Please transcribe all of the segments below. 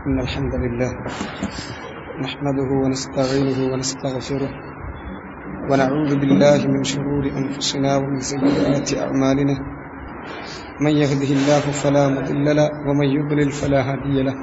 إن الحمد لله نحمده ونستعينه ونستغفره ونعوذ بالله من شرور أنفسنا ومن سيئات أعمالنا من يهده الله فلا مضل له ومن يضلل فلا هادي له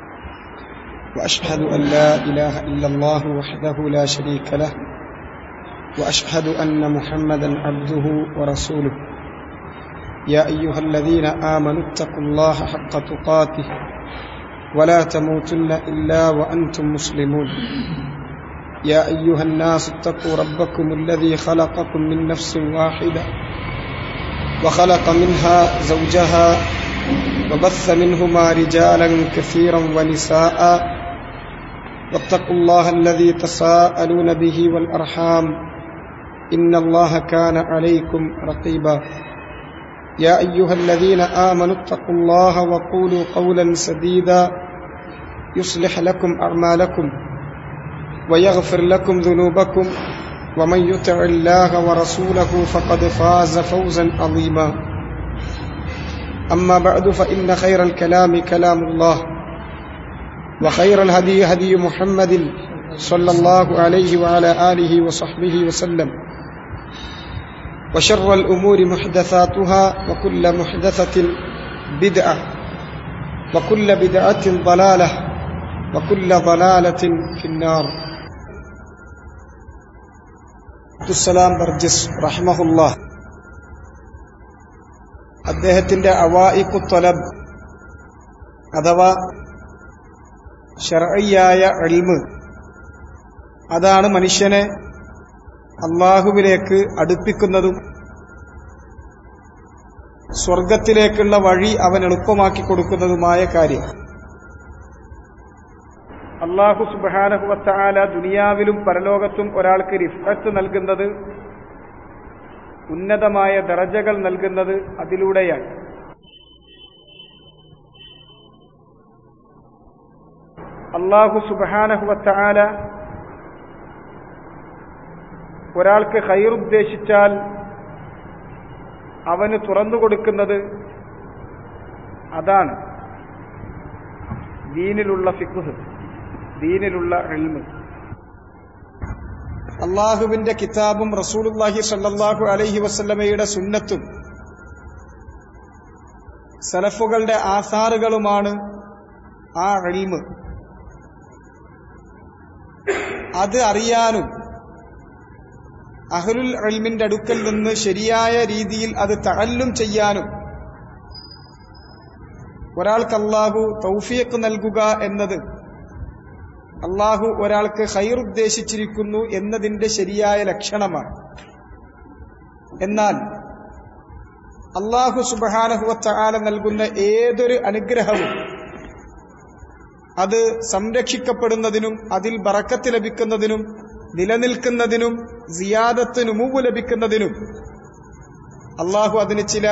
وأشهد أن لا إله إلا الله وحده لا شريك له وأشهد أن محمدا عبده ورسوله يا أيها الذين آمنوا اتقوا الله حق تقاته ولا تموتن إلا وأنتم مسلمون يا أيها الناس اتقوا ربكم الذي خلقكم من نفس واحدة وخلق منها زوجها وبث منهما رجالا كثيرا ونساء واتقوا الله الذي تساءلون به والأرحام إن الله كان عليكم رقيبا يا أيها الذين آمنوا اتقوا الله وقولوا قولا سديدا يصلح لكم أعمالكم ويغفر لكم ذنوبكم ومن يطع الله ورسوله فقد فاز فوزا عظيما أما بعد فإن خير الكلام كلام الله وخير الهدي هدي محمد صلى الله عليه وعلى آله وصحبه وسلم وشر الأمور محدثاتها وكل محدثة بدعة وكل بدعة ضلالة وكل ضلالة في النار അബ്ദുസലാം ബർജിസ് റഹ്മഹുല്ല അദ്ദേഹത്തിന്റെ അവായിക്കുത്തൊലബ് അഥവാ ഷർയ്യായ അൽമ് അതാണ് മനുഷ്യനെ അള്ളാഹുവിലേക്ക് അടുപ്പിക്കുന്നതും സ്വർഗത്തിലേക്കുള്ള വഴി അവൻ എളുപ്പമാക്കി കൊടുക്കുന്നതുമായ കാര്യം അള്ളാഹു സുബാനഹുവത്താല ദുനിയാവിലും പരലോകത്തും ഒരാൾക്ക് റിഫത്ത് നൽകുന്നത് ഉന്നതമായ ദറജകൾ നൽകുന്നത് അതിലൂടെയാണ് അള്ളാഹു സുബാനഹുവത്താല ഒരാൾക്ക് ഹൈറുദ്ദേശിച്ചാൽ അവന് തുറന്നു കൊടുക്കുന്നത് അതാണ് ദീനിലുള്ള ഫിഖ് ദീനിലുള്ള എൽമ് അള്ളാഹുവിന്റെ കിതാബും റസൂലുല്ലാഹി സല്ലാഹു അലൈഹി വസ്ല്ലമയുടെ സുന്നത്തും സലഫുകളുടെ ആധാറുകളുമാണ് ആ എൽമ് അത് അറിയാനും അഹ്ലുൽ അൽമിന്റെ അടുക്കൽ നിന്ന് ശരിയായ രീതിയിൽ അത് തഅല്ലും ചെയ്യാനും ഒരാൾക്ക് അള്ളാഹു തൗഫിയക്ക് നൽകുക എന്നത് അള്ളാഹു ഒരാൾക്ക് ഹൈർ ഉദ്ദേശിച്ചിരിക്കുന്നു എന്നതിന്റെ ശരിയായ ലക്ഷണമാണ് എന്നാൽ അള്ളാഹു സുബാനഹുവല നൽകുന്ന ഏതൊരു അനുഗ്രഹവും അത് സംരക്ഷിക്കപ്പെടുന്നതിനും അതിൽ ബറക്കത്ത് ലഭിക്കുന്നതിനും നിലനിൽക്കുന്നതിനും സിയാദത്ത് നുമുവ് ലഭിക്കുന്നതിനും അള്ളാഹു അതിന് ചില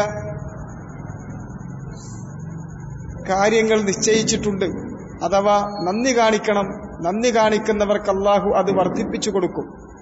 കാര്യങ്ങൾ നിശ്ചയിച്ചിട്ടുണ്ട് അഥവാ നന്ദി കാണിക്കണം നന്ദി കാണിക്കുന്നവർക്ക് അള്ളാഹു അത് വർദ്ധിപ്പിച്ചു കൊടുക്കും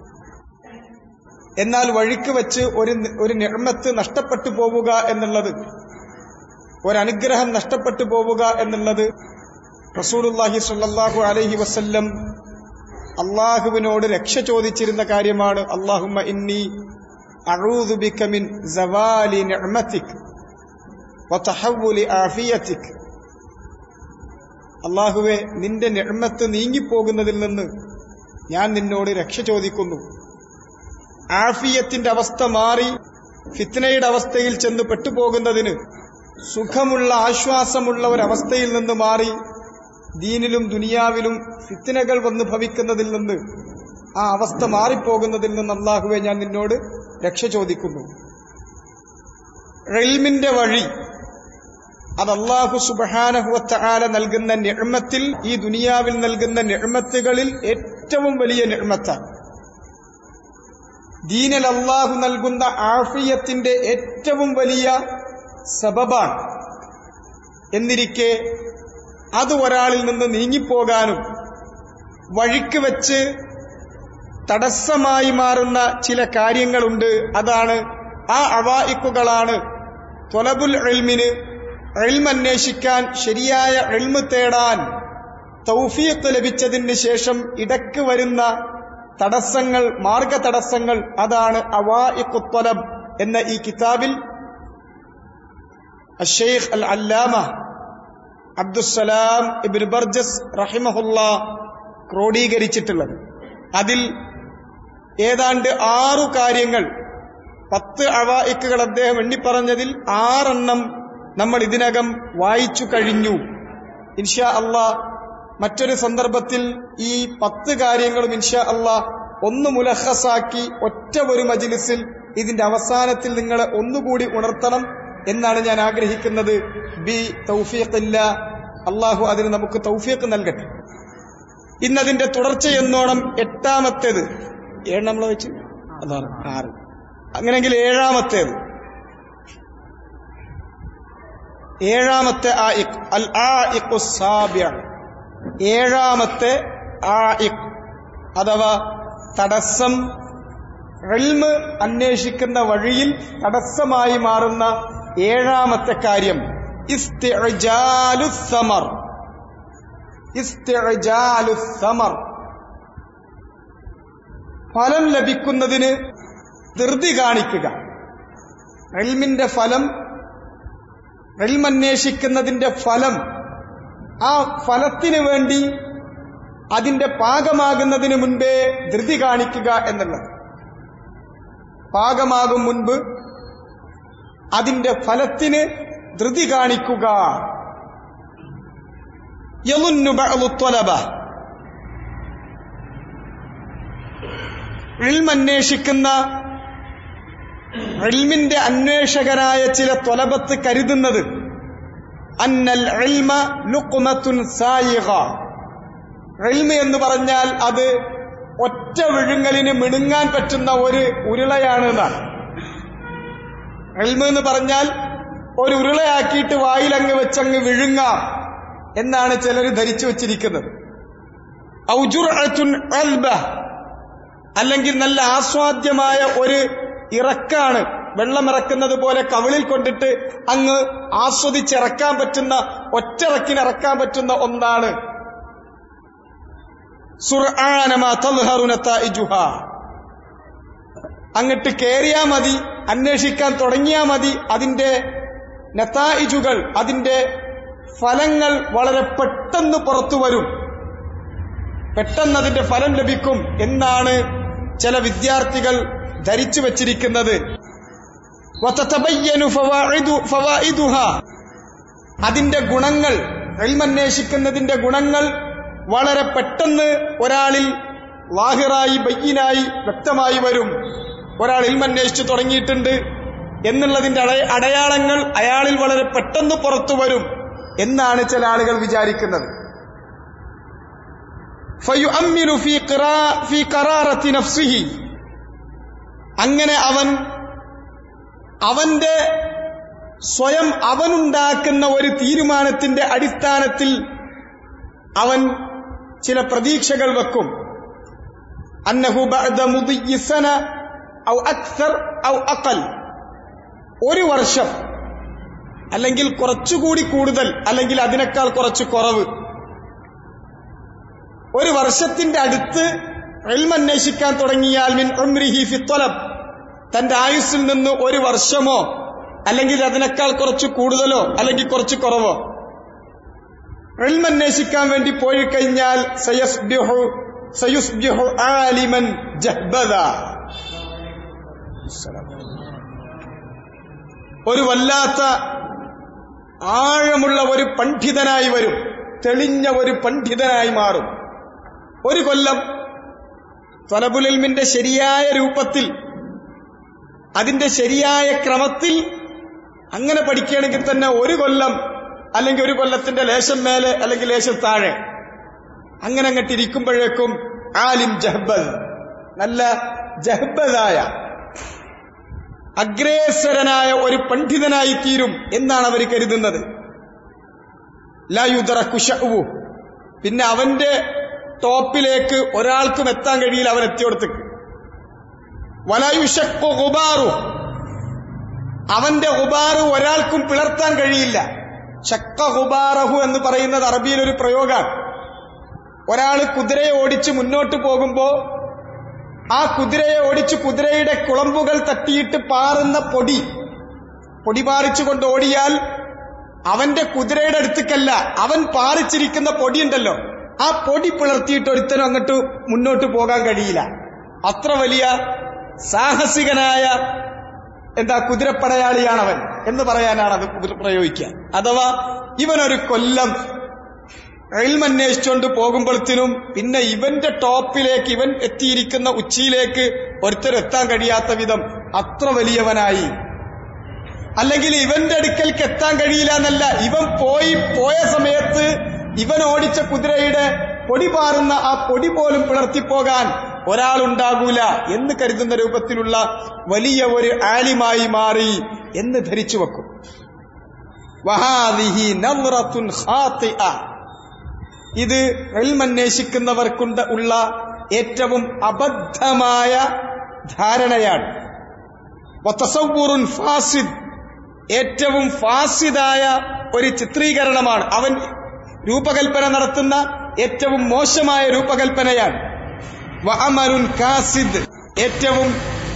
എന്നാൽ വഴിക്ക് വെച്ച് ഒരു ഒരു നിർമ്മത്ത് നഷ്ടപ്പെട്ടു പോവുക എന്നുള്ളത് ഒരനുഗ്രഹം നഷ്ടപ്പെട്ടു പോവുക എന്നുള്ളത് റസൂലുല്ലാഹി സല്ലാഹു അലഹി വസല്ലം അള്ളാഹുവിനോട് രക്ഷ ചോദിച്ചിരുന്ന കാര്യമാണ് അള്ളാഹുമ്മ ഇന്നി അഴൂതുബിക മിൻ സവാലി നിഅമതിക് വതഹവ്വുലി ആഫിയതിക് അള്ളാഹുവെ നിന്റെ നിഅമത്ത് നീങ്ങിപ്പോകുന്നതിൽ നിന്ന് ഞാൻ നിന്നോട് രക്ഷ ചോദിക്കുന്നു ആഫിയത്തിന്റെ അവസ്ഥ മാറി ഫിത്നയുടെ അവസ്ഥയിൽ ചെന്ന് പെട്ടുപോകുന്നതിന് സുഖമുള്ള ആശ്വാസമുള്ള ഒരവസ്ഥയിൽ നിന്ന് മാറി ദീനിലും ദുനിയാവിലും ഫിത്തിനകൾ വന്ന് ഭവിക്കുന്നതിൽ നിന്ന് ആ അവസ്ഥ മാറിപ്പോകുന്നതിൽ നിന്ന് അള്ളാഹുവെ ഞാൻ നിന്നോട് രക്ഷ ചോദിക്കുന്നു റെൽമിന്റെ വഴി അത് അള്ളാഹു സുബഹാനഹുവത്ത ആല നൽകുന്ന നിഴമത്തിൽ ഈ ദുനിയാവിൽ നൽകുന്ന നിഴമത്തുകളിൽ ഏറ്റവും വലിയ നിഴമത്താണ് ദീനൽ അള്ളാഹു നൽകുന്ന ആഫിയത്തിന്റെ ഏറ്റവും വലിയ സബബാണ് എന്നിരിക്കെ അത് ഒരാളിൽ നിന്ന് നീങ്ങിപ്പോകാനും വഴിക്ക് വെച്ച് തടസ്സമായി മാറുന്ന ചില കാര്യങ്ങളുണ്ട് അതാണ് ആ അവായിക്കുകളാണ് തൊലബുൽ എൽമിന് എൽമന്വേഷിക്കാൻ ശരിയായ എൽമ് തേടാൻ തൗഫീഖ് ലഭിച്ചതിന് ശേഷം ഇടക്ക് വരുന്ന തടസ്സങ്ങൾ മാർഗ തടസ്സങ്ങൾ അതാണ് അവാഇഖുത്വലബ് എന്ന ഈ കിതാബിൽ അഷെയ്ഖ് അൽ അല്ലാമ അബ്ദുസലാം ഇബിൻ ബർജസ് റഹിമഹുല്ല ക്രോഡീകരിച്ചിട്ടുള്ളത് അതിൽ ഏതാണ്ട് ആറു കാര്യങ്ങൾ പത്ത് അവായിക്കുകൾ അദ്ദേഹം എണ്ണിപ്പറഞ്ഞതിൽ ആറെണ്ണം നമ്മൾ ഇതിനകം വായിച്ചു കഴിഞ്ഞു ഇൻഷാ അള്ളാ മറ്റൊരു സന്ദർഭത്തിൽ ഈ പത്ത് കാര്യങ്ങളും ഇൻഷാ അള്ളാ ഒന്ന് മുലഹസാക്കി ഒറ്റ ഒരു മജിലിസിൽ ഇതിന്റെ അവസാനത്തിൽ നിങ്ങളെ ഒന്നുകൂടി ഉണർത്തണം എന്നാണ് ഞാൻ ആഗ്രഹിക്കുന്നത് ബി തൗഫീഖില്ല അള്ളാഹു അതിന് നമുക്ക് തൗഫീഖ് നൽകട്ടെ ഇന്നതിന്റെ തുടർച്ചയെന്നോണം എട്ടാമത്തേത് ഏഴ് നമ്മൾ വെച്ച് അതാണ് ആറ് അങ്ങനെങ്കിൽ ഏഴാമത്തേത് ഏഴാമത്തെ ആയിഖ് അൽ ആയിഖു സാബ്യ ഏഴാമത്തെ ആയിഖ് അഥവാ തടസ്സം എൽമ് അന്വേഷിക്കുന്ന വഴിയിൽ തടസ്സമായി മാറുന്ന ഏഴാമത്തെ കാര്യം ഇസ്തിഅജാലു സമർ ഇസ്തിഅജാലു സമർ ഫലം ലഭിക്കുന്നതിന് ധൃതി കാണിക്കുക എൽമിന്റെ ഫലം എൽമന്വേഷിക്കുന്നതിന്റെ ഫലം ആ ഫലത്തിന് വേണ്ടി അതിന്റെ പാകമാകുന്നതിന് മുൻപേ ധൃതി കാണിക്കുക എന്നുള്ളത് പാകമാകും മുൻപ് അതിന്റെ ഫലത്തിന് ധൃതി കാണിക്കുക യമുന്നു ബഅ്ളുത്വലബ ഇൽമന്വേഷിക്കുന്ന ഇൽമിന്റെ അന്വേഷകരായ ചില ത്വലബത്ത് കരുതുന്നത് അന്നൽ ഇൽമ ലുഖ്മത്തുൻ സായിഗ ഇൽമ എന്ന് പറഞ്ഞാൽ അത് ഒറ്റ വിഴുങ്ങലിന് മിണുങ്ങാൻ പറ്റുന്ന ഒരു ഉരുളയാണ് എന്നാണ് ഇൽമ എന്ന് പറഞ്ഞാൽ ഒരു ഉരുളയാക്കിയിട്ട് വായിലങ്ങ് വെച്ചങ്ങ് വിഴുങ്ങാം എന്നാണ് ചിലർ ധരിച്ചു വച്ചിരിക്കുന്നത് ഔജുർഅത്തുൻ അൽബ അല്ലെങ്കിൽ നല്ല ആസ്വാദ്യമായ ഒരു ഇറക്കാണ് വെള്ളമിറക്കുന്നത് പോലെ കവിളിൽ കൊണ്ടിട്ട് അങ്ങ് ആസ്വദിച്ചിറക്കാൻ പറ്റുന്ന ഒറ്റിറക്കിന് ഇറക്കാൻ പറ്റുന്ന ഒന്നാണ് അങ്ങിട്ട് കേറിയാ മതി അന്വേഷിക്കാൻ തുടങ്ങിയാ മതി അതിന്റെ നത്തായിജുകൾ അതിന്റെ ഫലങ്ങൾ വളരെ പെട്ടെന്ന് പുറത്തു വരും പെട്ടെന്ന് അതിന്റെ ഫലം ലഭിക്കും എന്നാണ് ചില വിദ്യാർത്ഥികൾ ധരിച്ചു വച്ചിരിക്കുന്നത് അതിന്റെ ഗുണങ്ങൾ എൽമന്വേഷിക്കുന്നതിന്റെ ഗുണങ്ങൾ വളരെ പെട്ടെന്ന് ഒരാളിൽ വാഹിറായി ബയ്യനായി വ്യക്തമായി വരും ഒരാൾ ഇൽമന്വേഷിച്ചു തുടങ്ങിയിട്ടുണ്ട് എന്നുള്ളതിന്റെ അടയാളങ്ങൾ അയാളിൽ വളരെ പെട്ടെന്ന് പുറത്തു വരും എന്നാണ് ചില ആളുകൾ വിചാരിക്കുന്നത് അങ്ങനെ അവൻ അവന്റെ സ്വയം അവനുണ്ടാക്കുന്ന ഒരു തീരുമാനത്തിന്റെ അടിസ്ഥാനത്തിൽ അവൻ ചില പ്രതീക്ഷകൾ വെക്കും അന്നഹു ബഅദ മുദിയ്സന ഔ അക്സർ ഔ അഖൽ ഒരു വർഷം അല്ലെങ്കിൽ കുറച്ചുകൂടി കൂടുതൽ അല്ലെങ്കിൽ അതിനേക്കാൾ കുറച്ച് കുറവ് ഒരു വർഷത്തിന്റെ അടുത്ത് എൽമന്വേഷിക്കാൻ തുടങ്ങിയാൽ മിൻ ഉംരിഹി ഫിത്വലബ് തന്റെ ആയുസ്സിൽ നിന്ന് ഒരു വർഷമോ അല്ലെങ്കിൽ അതിനേക്കാൾ കുറച്ച് കൂടുതലോ അല്ലെങ്കിൽ കുറച്ച് കുറവോ എൽമന്വേഷിക്കാൻ വേണ്ടി പോയി കഴിഞ്ഞാൽ സയസ്ബിഹു സയുസ്ബിഹു ആലിമൻ ജഹ്ബദ ഒരു വല്ലാത്ത ആഴമുള്ള ഒരു പണ്ഡിതനായി വരും തെളിഞ്ഞ ഒരു പണ്ഡിതനായി മാറും ഒരു കൊല്ലം ത്വലബുലിൽമിന്റെ ശരിയായ രൂപത്തിൽ അതിന്റെ ശരിയായ ക്രമത്തിൽ അങ്ങനെ പഠിക്കുകയാണെങ്കിൽ തന്നെ ഒരു കൊല്ലം അല്ലെങ്കിൽ ഒരു കൊല്ലത്തിന്റെ ലേശം മേലെ അല്ലെങ്കിൽ ലേശം താഴെ അങ്ങനെ അങ്ങോട്ട് ഇരിക്കുമ്പോഴേക്കും ആലിം ജഹബദ് നല്ല ജഹബദായ അഗ്രേസരനായ ഒരു പണ്ഡിതനായി തീരും എന്നാണ് അവർ കരുതുന്നത് ലായുദറ കുശവു പിന്നെ അവന്റെ ടോപ്പിലേക്ക് ഒരാൾക്കും എത്താൻ കഴിയില്ല അവൻ എത്തിയോടത്തേക്ക് വലായുഷക്കു ഗുബാറു അവന്റെ ഗുബാറ് ഒരാൾക്കും പിളർത്താൻ കഴിയില്ല ഷക്ക ഗുബാറഹു എന്ന് പറയുന്നത് അറബിയിൽ ഒരു പ്രയോഗമാണ് ഒരാൾ കുതിരയെ ഓടിച്ച് മുന്നോട്ട് പോകുമ്പോ ആ കുതിരയെ ഓടിച്ച് കുതിരയുടെ കുളമ്പുകൾ തട്ടിയിട്ട് പാറുന്ന പൊടി പൊടി പാറിച്ചുകൊണ്ട് ഓടിയാൽ അവന്റെ കുതിരയുടെ അടുത്തേക്കല്ല അവൻ പാറിച്ചിരിക്കുന്ന പൊടിയുണ്ടല്ലോ ആ പൊടി പിളർത്തിയിട്ട് ഒരുത്തനും അങ്ങോട്ട് മുന്നോട്ട് പോകാൻ കഴിയില്ല അത്ര വലിയ സാഹസികനായ എന്താ കുതിരപ്പടയാളിയാണവൻ എന്ന് പറയാനാണ് അത് പ്രയോഗിക്കുക അഥവാ ഇവനൊരു കൊല്ലം അന്വേഷിച്ചുകൊണ്ട് പോകുമ്പോഴത്തിനും പിന്നെ ഇവന്റെ ടോപ്പിലേക്ക് ഇവൻ എത്തിയിരിക്കുന്ന ഉച്ചിയിലേക്ക് ഒരുത്തരെത്താൻ കഴിയാത്ത വിധം അത്ര വലിയവനായി അല്ലെങ്കിൽ ഇവന്റെ അടുക്കൽക്ക് എത്താൻ കഴിയില്ല എന്നല്ല ഇവൻ പോയി പോയ സമയത്ത് ഇവൻ ഓടിച്ച കുതിരയുടെ പൊടി പാറുന്ന ആ പൊടി പോലും പിളർത്തിപ്പോകാൻ ഒരാളുണ്ടാകൂല എന്ന് കരുതുന്ന രൂപത്തിലുള്ള വലിയ ഒരു ആലിമായി മാറി എന്ന് ധരിച്ചു വെക്കും വഹാദിഹി നവ്റത്തുൻ ഖാത്തിഅ ഇത് എൽമന്വേഷിക്കുന്നവർക്കുണ്ട് ഉള്ള ഏറ്റവും അബദ്ധമായ ധാരണയാണ് വത്തസവ്വുറുൻ ഫാസിദ് ഏറ്റവും ഫാസിദായ ഒരു ചിത്രീകരണമാണ് അവൻ രൂപകൽപ്പന നടത്തുന്ന ഏറ്റവും മോശമായ രൂപകൽപ്പനയാണ് വഅമലുൻ കാസിദ് ഏറ്റവും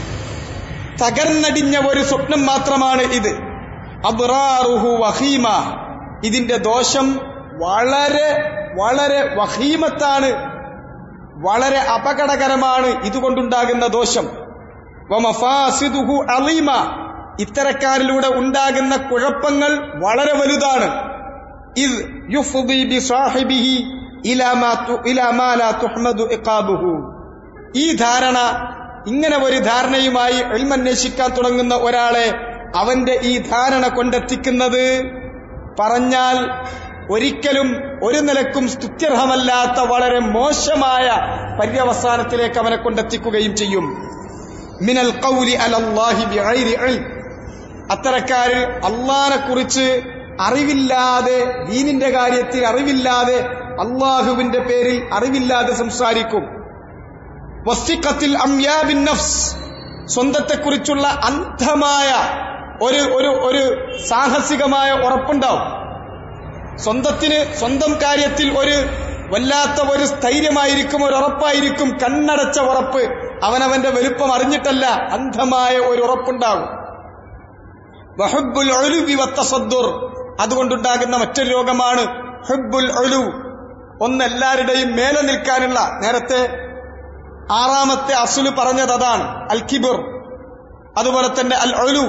തകർന്നടിഞ്ഞ ഒരു സ്വപ്നം മാത്രമാണ് ഇത് അബ്റാറുഹു വഹീമ ഇതിന്റെ ദോഷം വളരെ വളരെ വഹീമത്താണ് വളരെ അപകടകരമാണ് ഇതുകൊണ്ടുണ്ടാകുന്ന ദോഷം വമഫാസിദുഹു അലീമ ഇത്തരക്കാരിലൂടെ ഉണ്ടാകുന്ന കുഴപ്പങ്ങൾ വളരെ വലുതാണ് ഇത് യുഫ്ദി ബിസാഹിബിഹി ഇലാ മാ തു- ഇലാ മാ ലാ തുഹ്മദു ഇഖാബുഹു ഈ ധാരണ ഇങ്ങനെ ഒരു ധാരണയുമായി എൽമന്വേഷിക്കാൻ തുടങ്ങുന്ന ഒരാളെ അവന്റെ ഈ ധാരണ കൊണ്ടെത്തിക്കുന്നത് പറഞ്ഞാൽ ഒരിക്കലും ഒരു നിലക്കും സ്തുത്യർഹമല്ലാത്ത വളരെ മോശമായ പര്യവസാനത്തിലേക്ക് അവനെ കൊണ്ടെത്തിക്കുകയും ചെയ്യും മിനൽ ഖൗലി അലല്ലാഹി ബിഗൈരി ഇൽം അത്തരക്കാരിൽ അള്ളാനെ കുറിച്ച് അറിവില്ലാതെ ദീനിന്റെ കാര്യത്തിൽ അറിവില്ലാതെ അള്ളാഹുവിന്റെ പേരിൽ അറിവില്ലാതെ സംസാരിക്കും വസ്തിഖത്തിൽ അംയാബിൻ നഫ്സ് സ്വന്തത്തെക്കുറിച്ചുള്ള അന്ധമായ ഒരു ഒരു ഒരു സാഹസികമായ ഉറപ്പുണ്ടാവും സ്വന്തത്തിന് സ്വന്തം കാര്യത്തിൽ ഒരു വല്ലാത്ത ഒരു സ്ഥൈര്യമായിരിക്കും ഒരു ഉറപ്പായിരിക്കും കണ്ണടച്ച ഉറപ്പ് അവനവന്റെ വലുപ്പം അറിഞ്ഞിട്ടല്ല അന്ധമായ ഒരു ഉറപ്പുണ്ടാകും വഹുബുൽ ഒലുവി വത്തസദ്ദുർ അതുകൊണ്ടുണ്ടാകുന്ന മറ്റൊരു രോഗമാണ് ഹുബുൽ ഒലു ഒന്ന് എല്ലാവരുടെയും മേലെ നിൽക്കാനുള്ള നേരത്തെ ആറാമത്തെ അസുല് പറഞ്ഞത് അതാണ് അൽ കിബിർ അതുപോലെ തന്നെ അൽ ഒലു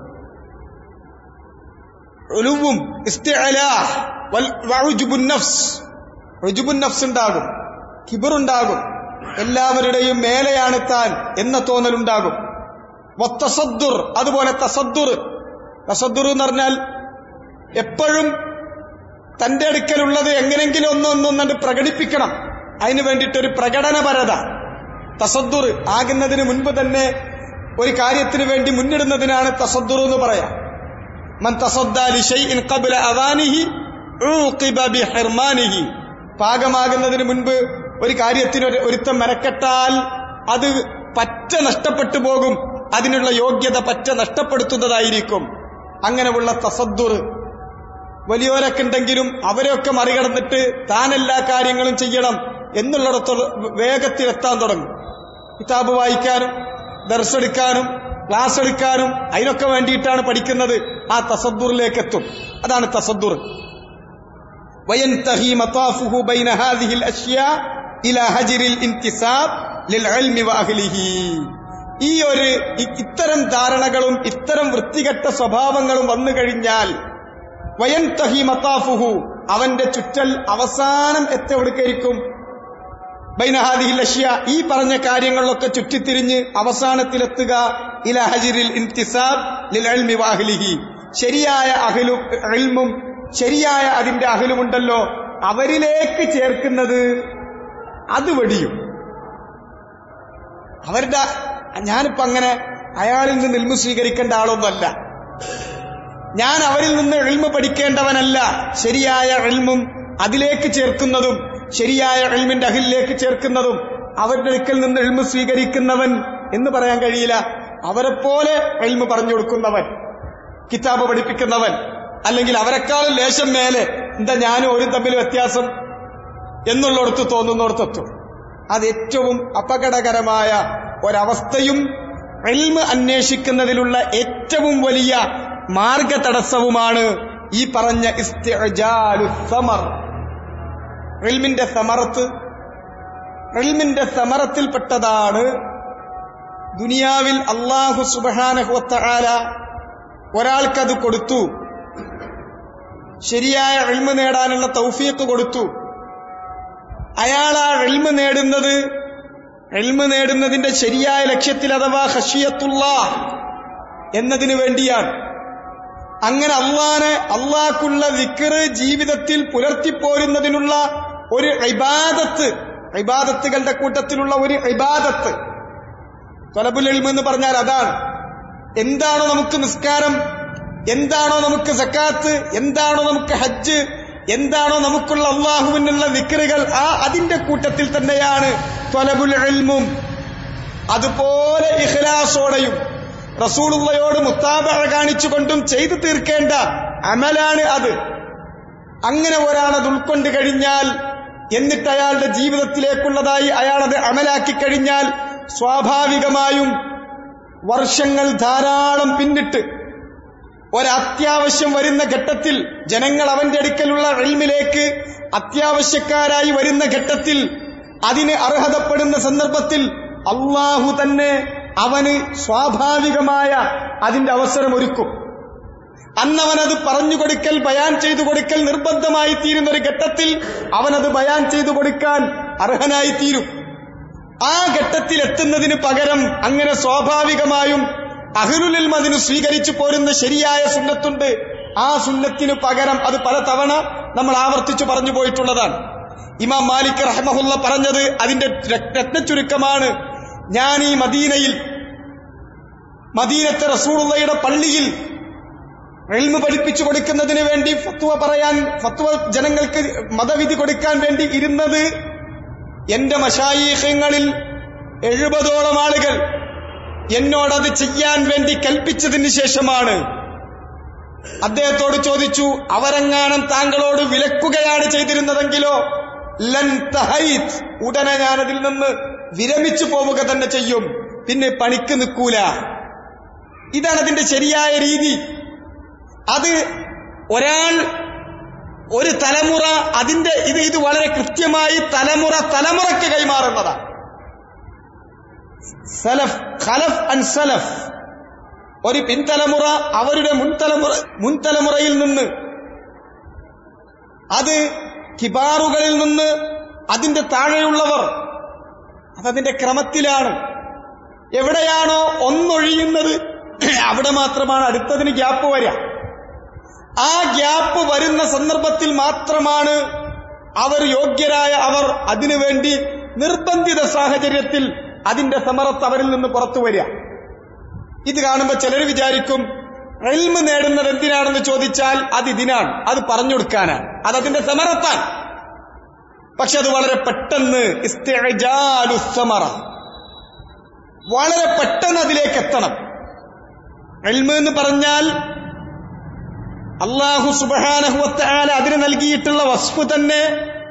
ഒലുവും ഇസ്തിഅലാഹ് വൽ- വഉജുബുൻ നഫ്സ് ഉജുബുൻ നഫ്സ് ഉണ്ടാകും കിബിറുണ്ടാകും എല്ലാവരുടെയും മേലെയാണ് താൻ എന്ന തോന്നലുണ്ടാകും വത്തസദ്ദുർ അതുപോലെ തസദ്ദുർ തസദ്ദുർ എന്ന് പറഞ്ഞാൽ എപ്പോഴും തന്റെ അടുക്കലുള്ളത് എങ്ങനെങ്കിലും ഒന്നൊന്നൊന്നു പ്രകടിപ്പിക്കണം അതിനു വേണ്ടിയിട്ടൊരു പ്രകടനപരത തസദ്ദുർ ആകുന്നതിന് മുൻപ് തന്നെ ഒരു കാര്യത്തിന് വേണ്ടി മുന്നിടുന്നതിനാണ് തസദ്ദുർ എന്ന് പറയാം മൻ തസദ്ദാ ലിശൈഇൻ ഖബ്ല അവാനിഹി ഉഖിബ ബിഹിർമാനിഹി പാകമാകുന്നതിന് മുൻപ് ഒരു കാര്യത്തിന് ഒരു- ഒരുത്തം മെനക്കെട്ടാൽ അത് പറ്റ നഷ്ടപ്പെട്ടു പോകും അതിനുള്ള യോഗ്യത പറ്റ നഷ്ടപ്പെടുത്തുന്നതായിരിക്കും അങ്ങനെയുള്ള തസദ്ദുർ വലിയവരൊക്കെ ഉണ്ടെങ്കിലും അവരെയൊക്കെ മറികടന്നിട്ട് താൻ എല്ലാ കാര്യങ്ങളും ചെയ്യണം എന്നുള്ളിടത്തോളം വേഗത്തിലെത്താൻ തുടങ്ങും കിതാബ് വായിക്കാനും ദർശെടുക്കാനും ക്ലാസ് എടുക്കാനും അതിനൊക്കെ വേണ്ടിയിട്ടാണ് പഠിക്കുന്നത് ആ തസദ്ദുറിലേക്ക് എത്തും അതാണ് തസദ്ദുർ وينتهي مطافه بين هذه الأشياء إلى هجر الانتساب للعلم وأهله ഈ ഒരു ഇ- ഇത്തരം ധാരണകളും ഇത്തരം വൃത്തികെട്ട സ്വഭാവങ്ങളും വന്നു കഴിഞ്ഞാൽ വയൻതഹി മത്താഫുഹു അവന്റെ ചുറ്റൽ അവസാനം എത്തെവിടുക്കായിരിക്കും ബൈനഹാദിഹിൽ അഷ്യ ഈ പറഞ്ഞ കാര്യങ്ങളിലൊക്കെ ചുറ്റിത്തിരിഞ്ഞ് അവസാനത്തിലെത്തുക ഇല ഹജിരിൽ ഇൻതിസാബ് ലിൽ ഇൽമി വാഹ്ലിഹി ശരിയായ അഹലും ഇൽമും ശരിയായ അതിന്റെ അഹലുമുണ്ടല്ലോ അവരിലേക്ക് ചേർക്കുന്നത് അത് വെടിയും അവരുടെ ഞാനിപ്പോ അങ്ങനെ അയാളിൽ നിന്ന് ഇൽമു സ്വീകരിക്കേണ്ട ആളൊന്നുമല്ല ഞാൻ അവരിൽ നിന്ന് എൽമ പഠിക്കേണ്ടവനല്ല ശരിയായ എൽമും അതിലേക്ക് ചേർക്കുന്നതും ശരിയായ എൽമിന്റെ അഹിലിലേക്ക് ചേർക്കുന്നതും അവരുടെ അടുക്കൽ നിന്ന് എൽമ സ്വീകരിക്കുന്നവൻ എന്ന് പറയാൻ കഴിയില്ല അവരെപ്പോലെ എൽമ പറഞ്ഞു കൊടുക്കുന്നവൻ കിതാബ് പഠിപ്പിക്കുന്നവൻ അല്ലെങ്കിൽ അവരെക്കാളും ലേശം മേലെ എന്താ ഞാനും ഒരു തമ്മിൽ വ്യത്യാസം എന്നുള്ളിടത്ത് തോന്നുന്നിടത്തെത്തും അത് ഏറ്റവും അപകടകരമായ ഒരവസ്ഥയും എൽമ് അന്വേഷിക്കുന്നതിലുള്ള ഏറ്റവും വലിയ മാർഗതടസ്സവുമാണ് ഈ പറഞ്ഞ ഇസ്തിഅജാലു സമർ എൽമിന്റെ സമറത്ത് എൽമിന്റെ സമറത്തിൽപ്പെട്ടതാണ് ദുനിയാവിൽ അള്ളാഹു സുബാനഹുവത്താല ഒരാൾക്കത് കൊടുത്തു ശരിയായ എൽമ് നേടാനുള്ള തൗഫീഖ് കൊടുത്തു അയാൾ ആ എൽമ് നേടുന്നത് എൽമ് നേടുന്നതിന്റെ ശരിയായ ലക്ഷ്യത്തിൽ അഥവാ ഹഷിയത്തുള്ള എന്നതിനു വേണ്ടിയാണ് അങ്ങനെ അള്ളാനെ അള്ളാഹ്ക്കുള്ള വിക്കറ് ജീവിതത്തിൽ പുലർത്തിപ്പോരുന്നതിനുള്ള ഒരു ഇബാദത്ത് ഇബാദത്തുകളുടെ കൂട്ടത്തിലുള്ള ഒരു ഇബാദത്ത് തൊലബുൽ എൽമ് എന്ന് പറഞ്ഞാൽ അതാണ് എന്താണോ നമുക്ക് നിസ്കാരം എന്താണോ നമുക്ക് സക്കാത്ത് എന്താണോ നമുക്ക് ഹജ്ജ് എന്താണോ നമുക്കുള്ള അള്ളാഹുവിനുള്ള വിക്രുകൾ ആ അതിന്റെ കൂട്ടത്തിൽ തന്നെയാണ് ത്വലബുൽ ഇൽമും അതുപോലെ ഇഖ്ലാസോടെയും റസൂളുള്ളയോട് മുത്താബഴ കാണിച്ചുകൊണ്ടും ചെയ്തു തീർക്കേണ്ട അമലാണ് അത് അങ്ങനെ ഒരാളത് ഉൾക്കൊണ്ട് കഴിഞ്ഞാൽ എന്നിട്ട് അയാളുടെ ജീവിതത്തിലേക്കുള്ളതായി അയാളത് അമലാക്കി കഴിഞ്ഞാൽ സ്വാഭാവികമായും വർഷങ്ങൾ ധാരാളം പിന്നിട്ട് ഒരത്യാവശ്യം വരുന്ന ഘട്ടത്തിൽ ജനങ്ങൾ അവന്റെ അടുക്കലുള്ള എൽമിലേക്ക് അത്യാവശ്യക്കാരായി വരുന്ന ഘട്ടത്തിൽ അതിന് അർഹതപ്പെടുന്ന സന്ദർഭത്തിൽ അള്ളാഹു തന്നെ അവന് സ്വാഭാവികമായ അതിന്റെ അവസരം ഒരുക്കും അന്നവനത് പറഞ്ഞു കൊടുക്കൽ ബയാൻ ചെയ്തു കൊടുക്കൽ നിർബന്ധമായി തീരുന്ന ഒരു ഘട്ടത്തിൽ അവനത് ബയാൻ ചെയ്തു കൊടുക്കാൻ അർഹനായി തീരും ആ ഘട്ടത്തിൽ എത്തുന്നതിന് പകരം അങ്ങനെ സ്വാഭാവികമായും അഹ്ലുലിൽ അതിന് സ്വീകരിച്ചു പോരുന്ന ശരിയായ സുന്നത്തുണ്ട് ആ സുന്നത്തിന് പകരം അത് പല തവണ നമ്മൾ ആവർത്തിച്ചു പറഞ്ഞു പോയിട്ടുള്ളതാണ് ഇമാം മാലിക് റഹ്മഹുല്ല പറഞ്ഞത് അതിന്റെ രത്നച്ചുരുക്കമാണ് ഞാൻ ഈ മദീനയിൽ മദീനത്തെ റസൂളുള്ളയുടെ പള്ളിയിൽ എൽമ് പഠിപ്പിച്ചു കൊടുക്കുന്നതിന് വേണ്ടി ഫത്വ പറയാൻ ഫത്വ ജനങ്ങൾക്ക് മതവിധി കൊടുക്കാൻ വേണ്ടി ഇരുന്നത് എന്റെ മഷായീഹങ്ങളിൽ എഴുപതോളം ആളുകൾ എന്നോടത് ചെയ്യാൻ വേണ്ടി കൽപ്പിച്ചതിന് ശേഷമാണ് അദ്ദേഹത്തോട് ചോദിച്ചു അവരെങ്ങാനും താങ്കളോട് വിലക്കുകയാണ് ചെയ്തിരുന്നതെങ്കിലോ ലൻ തഹൈത് ഉടനെ ഞാനതിൽ നിന്ന് വിരമിച്ചു പോവുക തന്നെ ചെയ്യും പിന്നെ പണിക്ക് നിൽക്കൂല ഇതാണ് അതിന്റെ ശരിയായ രീതി അത് ഒരാൾ ഒരു തലമുറ അതിന്റെ ഇത് ഇത് വളരെ കൃത്യമായി തലമുറ തലമുറയ്ക്ക് കൈമാറുന്നതാണ് സലഫ് ഖലഫ് അൻ സലഫ് ഒരു പിൻതലമുറ അവരുടെ മുൻതലമുറ മുൻതലമുറയിൽ നിന്ന് അത് കിബാറുകളിൽ നിന്ന് അതിന്റെ താഴെയുള്ളവർ അതതിന്റെ ക്രമത്തിലാണ് എവിടെയാണോ ഒന്നൊഴിയുന്നത് അവിടെ മാത്രമാണ് അടുത്തതിന് ഗ്യാപ്പ് വരിക ആ ഗ്യാപ്പ് വരുന്ന സന്ദർഭത്തിൽ മാത്രമാണ് അവർ യോഗ്യരായ അവർ അതിനുവേണ്ടി നിർബന്ധിത സാഹചര്യത്തിൽ അതിന്റെ സമറത്ത് അവരിൽ നിന്ന് പുറത്തു വരിക ഇത് കാണുമ്പോൾ ചിലർ വിചാരിക്കും എൽമ് നേടുന്നത് എന്തിനാണെന്ന് ചോദിച്ചാൽ അത് ഇതിനാണ് അത് പറഞ്ഞു കൊടുക്കാനാണ് അത് അതിന്റെ സമറത്താൻ പക്ഷെ അത് വളരെ പെട്ടെന്ന് ഇസ്തിഅജാലു സമറ വളരെ പെട്ടെന്ന് അതിലേക്ക് എത്തണം എൽമ് എന്ന് പറഞ്ഞാൽ അള്ളാഹു സുബാനഹുവത്താല അതിന് നൽകിയിട്ടുള്ള വസ്ഫു തന്നെ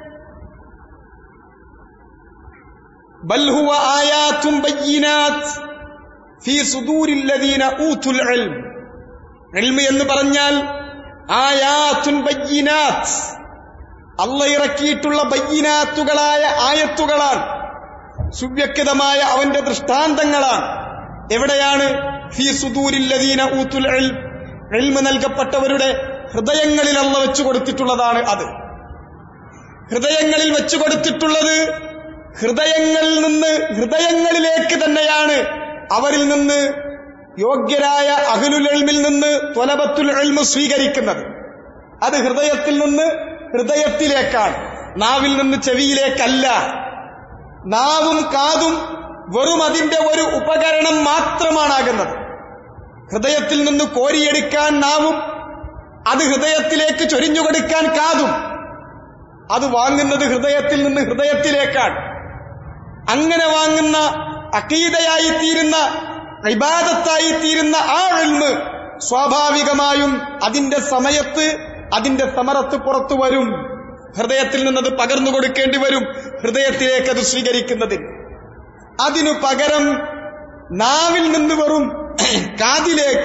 ബൽഹുവ ആയാത്തും ബയ്യിനാത്ത് ഫീ സുദൂരില്ലദീന ഊതുൽ ഇൽം ഇൽമ് എന്ന് പറഞ്ഞാൽ ആയാത്തുൻ ബയ്യിനാത്ത് അള്ള ഇറക്കിയിട്ടുള്ള ബയ്യിനാത്തുകളായ ആയത്തുകളാണ് സുവ്യക്തമായ അവന്റെ ദൃഷ്ടാന്തങ്ങളാണ് എവിടെയാണ് ഫീ സുദൂരില്ലദീന ഊതുൽ ഇൽം ഇൽമ് നൽകപ്പെട്ടവരുടെ ഹൃദയങ്ങളിൽ അള്ള വെച്ചു കൊടുത്തിട്ടുള്ളതാണ് അത് ഹൃദയങ്ങളിൽ വെച്ചു കൊടുത്തിട്ടുള്ളത് ഹൃദയങ്ങളിൽ നിന്ന് ഹൃദയങ്ങളിലേക്ക് തന്നെയാണ് അവരിൽ നിന്ന് യോഗ്യരായ അഹ്ലുൽ എൽമിൽ നിന്ന് ത്വലബത്തുൽ എൽമ് സ്വീകരിക്കുന്നത് അത് ഹൃദയത്തിൽ നിന്ന് ഹൃദയത്തിലേക്കാണ് നാവിൽ നിന്ന് ചെവിയിലേക്കല്ല നാവും കാതും വെറും അതിന്റെ ഒരു ഉപകരണം മാത്രമാണാകുന്നത് ഹൃദയത്തിൽ നിന്ന് കോരിയെടുക്കാൻ നാവും അത് ഹൃദയത്തിലേക്ക് ചൊരിഞ്ഞുകൊടുക്കാൻ കാതും അത് വാങ്ങുന്നത് ഹൃദയത്തിൽ നിന്ന് ഹൃദയത്തിലേക്കാണ് അങ്ങനെ വാങ്ങുന്ന അക്കീതയായി തീരുന്ന ഇബാദത്തായി തീരുന്ന ആ എൽമ് സ്വാഭാവികമായും അതിന്റെ സമയത്ത് അതിന്റെ സമരത്ത് പുറത്തു വരും ഹൃദയത്തിൽ നിന്നത് പകർന്നു കൊടുക്കേണ്ടി വരും ഹൃദയത്തിലേക്ക് അത് സ്വീകരിക്കുന്നതിന് അതിനു പകരം നാവിൽ നിന്ന് വെറും കാതിലേക്ക്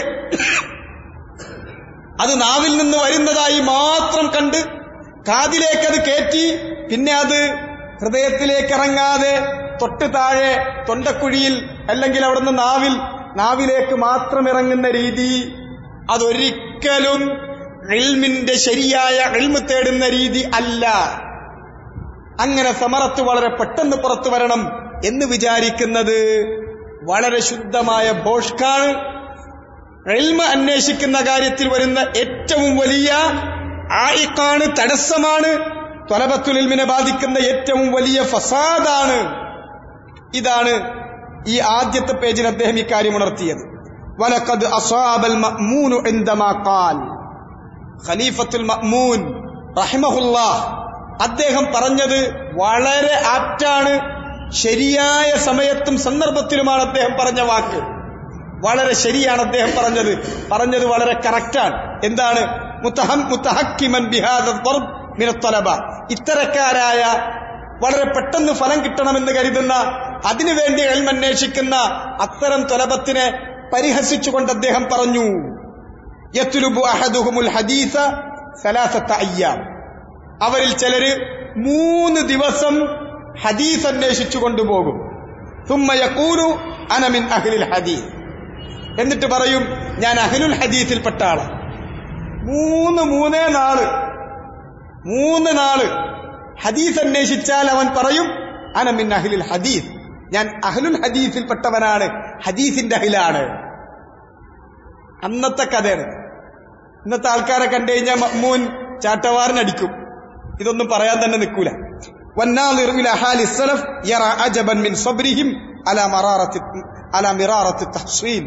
അത് നാവിൽ നിന്ന് വരുന്നതായി മാത്രം കണ്ട് കാതിലേക്ക് അത് കയറ്റി പിന്നെ അത് ഹൃദയത്തിലേക്ക് ഇറങ്ങാതെ തൊട്ട് താഴെ തൊണ്ടക്കുഴിയിൽ അല്ലെങ്കിൽ അവിടുന്ന് നാവിൽ നാവിലേക്ക് മാത്രം ഇറങ്ങുന്ന രീതി അതൊരിക്കലും ഇൽമിന്റെ ശരിയായ ഇൽമ് തേടുന്ന രീതി അല്ല അങ്ങനെ സമറത്ത് വളരെ പെട്ടെന്ന് പുറത്തു വരണം എന്ന് വിചാരിക്കുന്നത് വളരെ ശുദ്ധമായ ഭോഷ്കാണ് എൽമ അന്വേഷിക്കുന്ന കാര്യത്തിൽ വരുന്ന ഏറ്റവും വലിയ ആയിക്കാണ് തടസ്സമാണ് ത്വലബത്തുൽ ഇൽമിനെ ബാധിക്കുന്ന ഏറ്റവും വലിയ ഫസാദാണ് ഇതാണ് ഈ ആദ്യത്തെ പേജിൽ അദ്ദേഹം ഇക്കാര്യം ഉണർത്തിയത് വലക്കത് അസ്വാബൽ മഅ്മൂനു ഇൻദമാ ഖാൽ ഖലീഫത്തുൽ മഅ്മൂൻ റഹിമഹുല്ലാഹ് അദ്ദേഹം പറഞ്ഞത് വളരെ ആപ്റ്റാണ് ശരിയായ സമയത്തും സന്ദർഭത്തിലുമാണ് അദ്ദേഹം പറഞ്ഞ വാക്ക് വളരെ ശരിയാണ് അദ്ദേഹം പറഞ്ഞത് പറഞ്ഞത് വളരെ കറക്റ്റാണ് എന്താണ് മുത്തഹം മുത്തഹക്കിമൻ ബിഹാദ ضرب من الطلبة ഇത്തരക്കാരായ വളരെ പെട്ടെന്ന് ഫലം കിട്ടണമെന്ന് കരുതുന്ന അതിനുവേണ്ടി എൽമന്വേഷിക്കുന്ന അത്തരം തൊലബത്തിനെ പരിഹസിച്ചുകൊണ്ട് അദ്ദേഹം പറഞ്ഞു യത്ലുബു അഹദുഹുമുൽ ഹദീസ സലാസത്ത അയ്യാം അവരിൽ ചിലര് മൂന്ന് ദിവസം ഹദീസ് അന്വേഷിച്ചു കൊണ്ടുപോകും ثم يقول انا من اهل الحديث എന്നിട്ട് പറയും ഞാൻ അഹ്ലുൽ ഹദീസിൽപ്പെട്ട ആളാണ് മൂന്ന് മൂന്നേ നാള് മൂന്ന് നാള് ഹദീസ് അന്വേഷിച്ചാൽ അവൻ പറയും അന മിൻ അഹ്ലുൽ ഹദീസ് ഞാൻ അഹ്ലുൽ ഹദീസിൽപ്പെട്ടവനാണ് ഹദീസിന്റെ അഹിലാണ് അന്നത്തെ കഥയാണ് ഇന്നത്തെ ആൾക്കാരെ കണ്ടു കഴിഞ്ഞാൽ മമ്മൂൻ ചാട്ടവാറിനടിക്കും ഇതൊന്നും പറയാൻ തന്നെ നിൽക്കൂല والناظر إلى حال السلف يرى عجبا من صبرهم على مرارة على مرارة التحصيل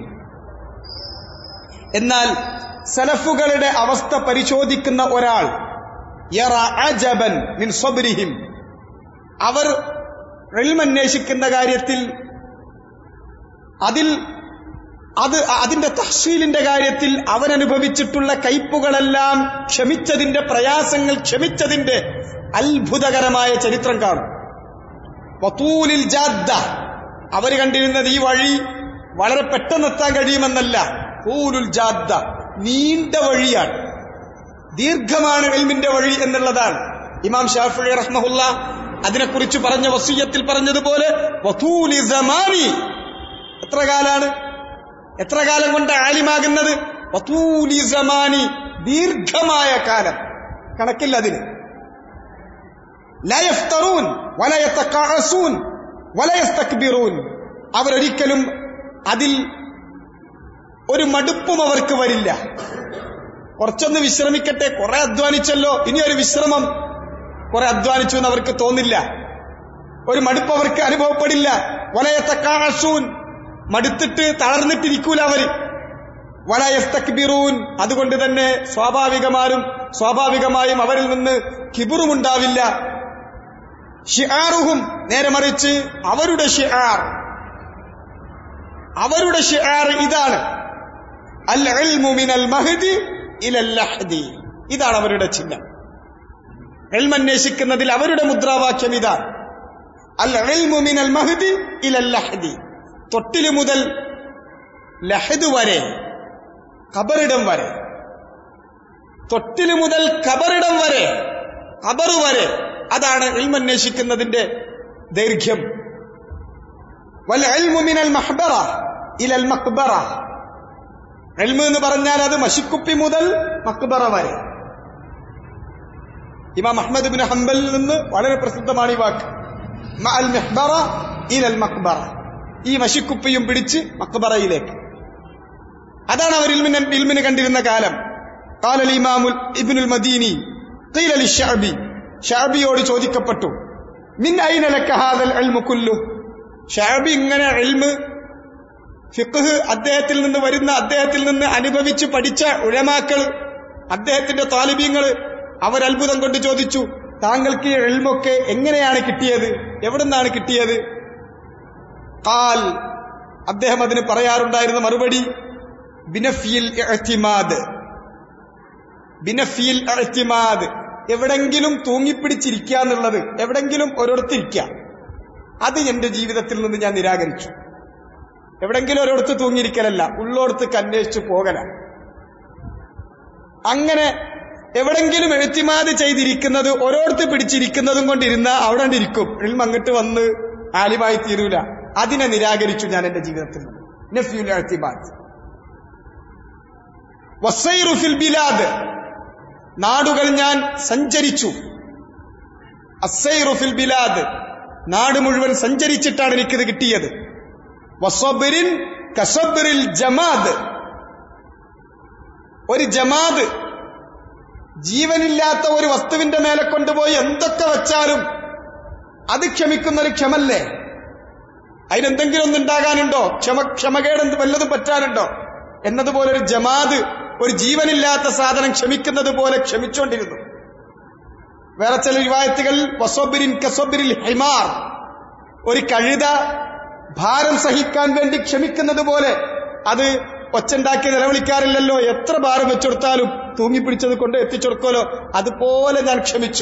എന്നാൽ സലഫുകളുടെ അവസ്ഥ പരിശോധിക്കുന്ന ഒരാൾ യറ അജബൻ മിൻ സബ്രിഹിം അവർ അന്വേഷിക്കുന്ന കാര്യത്തിൽ അതിൽ അത് അതിന്റെ തഹ്സീലിന്റെ കാര്യത്തിൽ അവൻ അനുഭവിച്ചിട്ടുള്ള കയ്പുകളെല്ലാം ക്ഷമിച്ചതിന്റെ പ്രയാസങ്ങൾ ക്ഷമിച്ചതിന്റെ അത്ഭുതകരമായ ചരിത്രം കാണും വത്തൂലിൽ ജാദ്ദ അവർ കണ്ടിരുന്നത് ഈ വഴി വളരെ പെട്ടെന്ന് എത്താൻ കഴിയുമെന്നല്ല തൂലുൽ ജാദ്ദ നീണ്ട വഴിയാണ് ദീർഘമാണ് എൽമിന്റെ വഴി എന്നുള്ളതാണ് ഇമാം ഷാഫി റഹ്മഹുല്ല അതിനെക്കുറിച്ച് പറഞ്ഞ വസീയത്തിൽ പറഞ്ഞതുപോലെ വതൂലി സമാനി എത്ര കാലാണ് എത്ര കാലം കൊണ്ട് ആലിമാകുന്നത് വതൂലി സമാനി ദീർഘമായ കാലം കണക്കില്ല അതിന് ലയഫ്തറൂൻ വലയത്തക്കാസൂൻ വലയസ്തക്ബിറൂൻ അവരൊരിക്കലും അതിൽ ഒരു മടുപ്പും അവർക്ക് വരില്ല കുറച്ചൊന്ന് വിശ്രമിക്കട്ടെ കുറെ അധ്വാനിച്ചല്ലോ ഇനി ഒരു വിശ്രമം കുറെ അധ്വാനിച്ചു എന്ന് അവർക്ക് തോന്നില്ല ഒരു മടുപ്പ് അവർക്ക് അനുഭവപ്പെടില്ല വലയത്തക്കാസൂൻ മടുത്തിട്ട് തളർന്നിട്ടിരിക്കൂല അവര് വലയസ്തക്ബിറൂൻ അതുകൊണ്ട് തന്നെ സ്വാഭാവികമാരും സ്വാഭാവികമായും അവരിൽ നിന്ന് കിബുറുമുണ്ടാവില്ല ഷിആറുഹും നേരെ മറിച്ച് അവരുടെ ഷിആർ അവരുടെ ഷിആർ ഇതാണ് അൽ ഇൽമു മിനൽ മഹ്ദി ഇലൽ ലഹ്ദി ഇതാണ് അവരുടെ ചിഹ്നം ഇൽമ അന്വേഷിക്കുന്നതിൽ അവരുടെ മുദ്രാവാക്യം ഇതാണ് അൽ ഇൽമു മിനൽ മഹ്ദി ഇലൽ ലഹ്ദി തൊട്ടില് മുതൽ ലഹദ് വരെ കബറിടം വരെ തൊട്ടില് മുതൽ കബറിടം വരെ കബറ് വരെ അതാണ് ഇൽമ അന്വേഷിക്കുന്നതിന്റെ ദൈർഘ്യം വൽ ഇൽമു മിനൽ മഹ്ബറ ഇലൽ മക്ബറ എൽമ് എന്ന് പറഞ്ഞാൽ അത് മഷിക്കുപ്പി മുതൽ മക്ബറ വരെ ഇമാം അഹമ്മദ് ബിൻ ഹംബലിൽ നിന്ന് വളരെ പ്രസിദ്ധമാണ് ഈ വാക്ക് മഅൽ മെഹ്ബറ ഇലൽ മക്ബറ ഈ മഷിക്കുപ്പിയും പിടിച്ച് മക്ബറയിലേക്ക് അതാണ് അവർ ഇൽമിന് ഇൽമിന് കണ്ടിരുന്ന കാലം قال الإمام ابن المديني قيل للشعبي ഷാബിയോട് ചോദിക്കപ്പെട്ടു മിൻ ഐന ലക ഹാദൽ ഇൽമു കുല്ലു ഷാബി ഇങ്ങനെ ഇൽമ് ഫിഖ് അദ്ദേഹത്തിൽ നിന്ന് വരുന്ന അദ്ദേഹത്തിൽ നിന്ന് അനുഭവിച്ച് പഠിച്ച ഉഴമാക്കൾ അദ്ദേഹത്തിന്റെ താലിബീങ്ങൾ അവർ അത്ഭുതം കൊണ്ട് ചോദിച്ചു താങ്കൾക്ക് ഈ എൽമൊക്കെ എങ്ങനെയാണ് കിട്ടിയത് എവിടുന്നാണ് കിട്ടിയത് കാൽ അദ്ദേഹം അതിന് പറയാറുണ്ടായിരുന്ന മറുപടി ബിനഫിയിൽ ഇഅ്തിമാദ് ബിനഫിയിൽ ഇഅ്തിമാദ് എവിടെങ്കിലും തൂങ്ങിപ്പിടിച്ചിരിക്കുക എന്നുള്ളത് എവിടെങ്കിലും ഒരിടത്തിരിക്കുക അത് എന്റെ ജീവിതത്തിൽ നിന്ന് ഞാൻ നിരാകരിച്ചു എവിടെങ്കിലും ഒരിടത്ത് തൂങ്ങിയിരിക്കലല്ല ഉള്ളോടത്ത് അന്വേഷിച്ചു പോകല അങ്ങനെ എവിടെങ്കിലും എഴുത്തിമാത് ചെയ്തിരിക്കുന്നത് ഓരോരുത്ത് പിടിച്ചിരിക്കുന്നതും കൊണ്ടിരുന്ന അവിടെ ഇരിക്കും ഇൽമ അങ്ങോട്ട് വന്ന് ആലിമായി തീരൂല അതിനെ നിരാകരിച്ചു ഞാൻ എന്റെ ജീവിതത്തിൽ നിന്ന് നഫ്യുൽ എഴുത്തിമാത് വസൈറുഫിൽ ബിലാദ് നാടുകൾ ഞാൻ സഞ്ചരിച്ചു അസൈറുഫിൽ ബിലാദ് നാട് മുഴുവൻ സഞ്ചരിച്ചിട്ടാണ് എനിക്കിത് കിട്ടിയത് വസബിരിൻ കസബിറിൽ ജമാദ് ഒരു ജമാദ് ജീവനില്ലാത്ത ഒരു വസ്തുവിന്റെ മേലെ കൊണ്ടുപോയി എന്തൊക്കെ വെച്ചാലും അത് ക്ഷമിക്കുന്ന ഒരു ക്ഷമല്ലേ അതിനെന്തെങ്കിലും ഒന്നുണ്ടാകാനുണ്ടോ ക്ഷമ ക്ഷമകേട് എന്ത് വല്ലതും പറ്റാനുണ്ടോ എന്നതുപോലെ ഒരു ജമാദ് ഒരു ജീവനില്ലാത്ത സാധനം ക്ഷമിക്കുന്നത് പോലെ ക്ഷമിച്ചുകൊണ്ടിരുന്നു വേറെ ചില വിവായത്തുകൾ വസോബിരിൻ കസോബിരിൽ ഹിമാർ ഒരു കഴുത ഭാരം സഹിക്കാൻ വേണ്ടി ക്ഷമിക്കുന്നത് പോലെ അത് ഒച്ചുണ്ടാക്കി നിലവിളിക്കാറില്ലല്ലോ എത്ര ഭാരം വെച്ചെടുത്താലും തൂങ്ങിപ്പിടിച്ചത് കൊണ്ട് എത്തിച്ചെടുക്കലോ അതുപോലെ ഞാൻ ക്ഷമിച്ചു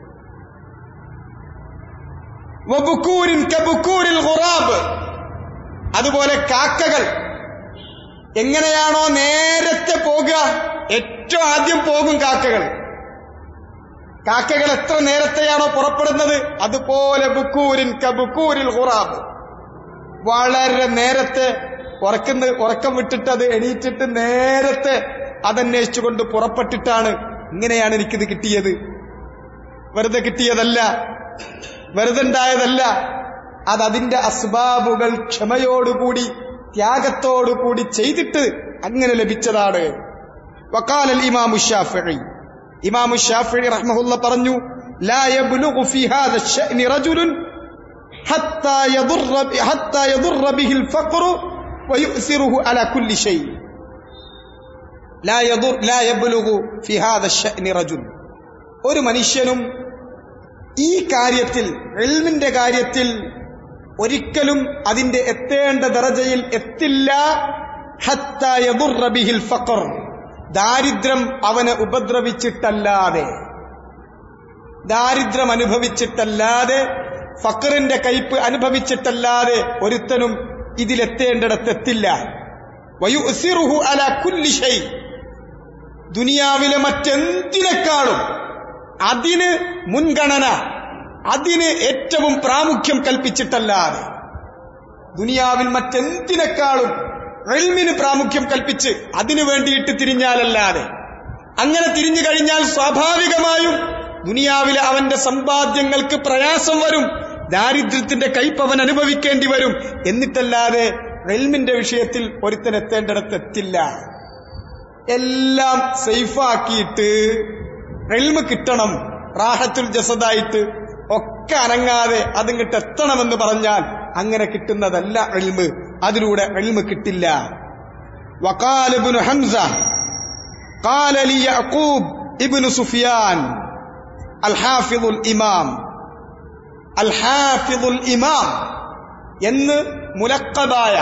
വബുക്കൂരിൻ കബുക്കൂരിൽ ഖുറാബ് അതുപോലെ കാക്കകൾ എങ്ങനെയാണോ നേരത്തെ പോകുക ഏറ്റവും ആദ്യം പോകും കാക്കകൾ കാക്കകൾ എത്ര നേരത്തെയാണോ പുറപ്പെടുന്നത് അതുപോലെ ബുക്കൂരിൻ കബുക്കൂരിൽ ഖുറാബ് വളരെ നേരത്തെ ഉറക്കുന്ന ഉറക്കം വിട്ടിട്ട് അത് എണീറ്റിട്ട് നേരത്തെ അതന്വേഷിച്ചുകൊണ്ട് പുറപ്പെട്ടിട്ടാണ് ഇങ്ങനെയാണ് എനിക്കിത് കിട്ടിയത് വെറുതെ കിട്ടിയതല്ല വെറുതെ ഉണ്ടായതല്ല അത് അതിന്റെ അസ്ബാബുകൾ ക്ഷമയോടുകൂടി ത്യാഗത്തോടുകൂടി ചെയ്തിട്ട് അങ്ങനെ ലഭിച്ചതാണ് വക്കാലൽ ഇമാമു ഷാഫിഈ ഇമാമു ഷാഫിഈ റഹ്മഹുല്ല പറഞ്ഞു ലാ യബ്ലുഗു ഫീ ഹാദ الشأن رجل حتى يضر حتى يضر به الفقر ويؤثره على كل شيء لا يضر لا يبلغ في هذا الشأن رجل ഒരു മനുഷ്യനും ഈ കാര്യത്തിൽ എൽമിന്റെ കാര്യത്തിൽ ഒരിക്കലും അതിന്റെ എത്തേണ്ട ദറജയിൽ എത്തില്ല ഹത്താ യദുർറ ബിഹിൽ ഫഖർ ദാരിദ്ര്യം അവനെ ഉപദ്രവിച്ചിട്ടല്ലാതെ ദാരിദ്ര്യം അനുഭവിച്ചിട്ടല്ലാതെ ഫക്കറിന്റെ കയ്പ് അനുഭവിച്ചിട്ടല്ലാതെ ഒരുത്തനും ഇതിലെത്തേണ്ടിടത്തെത്തില്ല വയുസിറുഹു അല കുല്ലി ഷൈ ദുനിയാവിലെ മറ്റെന്തിനേക്കാളും അതിന് മുൻഗണന അതിന് ഏറ്റവും പ്രാമുഖ്യം കൽപ്പിച്ചിട്ടല്ലാതെ ദുനിയാവിൽ മറ്റെന്തിനേക്കാളും എൽമിന് പ്രാമുഖ്യം കൽപ്പിച്ച് അതിനു വേണ്ടിയിട്ട് തിരിഞ്ഞാലല്ലാതെ അങ്ങനെ തിരിഞ്ഞു കഴിഞ്ഞാൽ സ്വാഭാവികമായും ദുനിയാവിലെ അവന്റെ സമ്പാദ്യങ്ങൾക്ക് പ്രയാസം വരും ദാരിദ്ര്യത്തിന്റെ കയ്പ് അവൻ അനുഭവിക്കേണ്ടി വരും എന്നിട്ടല്ലാതെ എൽമിന്റെ വിഷയത്തിൽ ഒരുത്തൻ എത്തേണ്ടിടത്തെത്തില്ല എല്ലാം സേഫാക്കിയിട്ട് എൽമ് കിട്ടണം റാഹത്തുൽ ജസദായിട്ട് ഒക്കെ അനങ്ങാതെ അതിങ്ങോട്ട് എത്തണമെന്ന് പറഞ്ഞാൽ അങ്ങനെ കിട്ടുന്നതല്ല എൽമ് അതിലൂടെ എൽമ് കിട്ടില്ല وقال ابن حمزة قال لي يعقوب ابن سفيان الحافظ الإمام الحافظ الإمام എന്ന് മുലക്കബായ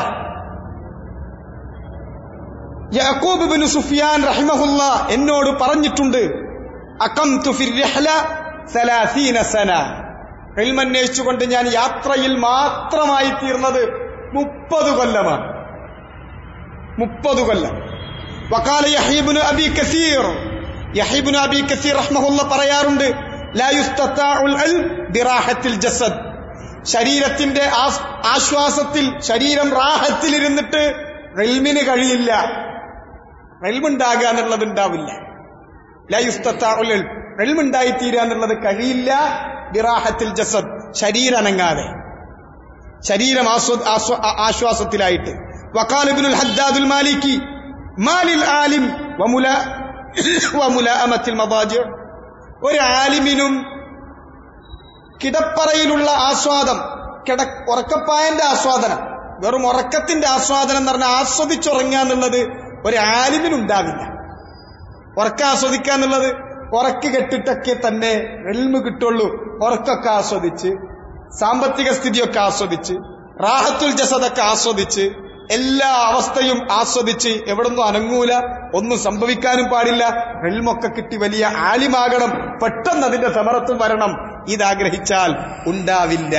യാക്കൂബ് ബിൻ സുഫിയാൻ റഹിമഹുല്ല എന്നോട് പറഞ്ഞിട്ടുണ്ട് അകംതു ഫിർ റിഹ്ല 30 സന ഇൽമന്വേഷിച്ചുകൊണ്ട് ഞാൻ യാത്രയിൽ മാത്രമായി തീർന്നത് മുപ്പത് കൊല്ലമാണ് മുപ്പത് കൊല്ലം വക്കാല യഹീബിന് അബി കസീർ യഹീബിന് അബി കസീർ റഹ്മഹുല്ല പറയാറുണ്ട് ലാ യുസ്തത്താഉൽ ഇൽം ബിറാഹത്തിൽ ജസദ് ശരീരത്തിന്റെ ആസ്- ആശ്വാസത്തിൽ ശരീരം റാഹത്തിൽ ഇരുന്നിട്ട് റെൽമിന് കഴിയില്ല റെൽമുണ്ടാകുക എന്നുള്ളത് ഉണ്ടാവില്ല ലയുസ്തത്താഉൽ ഇൽം. റെൽമുണ്ടായിത്തീരുക എന്നുള്ളത് കഴിയില്ല ബിറാഹത്തിൽ ജസദ് ശരീരം അനങ്ങാതെ ശരീരം ആസ്വ- ആസ്വ- ആ- ആശ്വാസത്തിലായിട്ട് വക്കാൽ ഇബ്നുൽ ഹദ്ദാദുൽ മാലിക്കി മാലിൽ ആലിം വമുല വമുലാഅമത്തിൽ മദാജി ഒരു ആലിമിനും കിടപ്പറയിലുള്ള ആസ്വാദം കിട ഉറക്കപ്പായന്റെ ആസ്വാദനം വെറും ഉറക്കത്തിന്റെ ആസ്വാദനം എന്ന് പറഞ്ഞാൽ ആസ്വദിച്ചുറങ്ങുക എന്നുള്ളത് ഒരു ആലിമിനുണ്ടാവില്ല ഉറക്കം ആസ്വദിക്കുക എന്നുള്ളത് ഉറക്ക് കെട്ടിട്ടൊക്കെ തന്നെ എൽമ് കിട്ടുള്ളൂ ഉറക്കൊക്കെ ആസ്വദിച്ച് സാമ്പത്തിക സ്ഥിതിയൊക്കെ ആസ്വദിച്ച് റാഹത്തുൽ ജസദൊക്കെ ആസ്വദിച്ച് എല്ലാ അവസ്ഥയും ആസ്വദിച്ച് എവിടൊന്നും അനങ്ങൂല ഒന്നും സംഭവിക്കാനും പാടില്ല വെൽമൊക്കെ കിട്ടി വലിയ ആലിമാകണം പെട്ടെന്ന് അതിന്റെ സമരത്തും വരണം ഇതാഗ്രഹിച്ചാൽ ഉണ്ടാവില്ല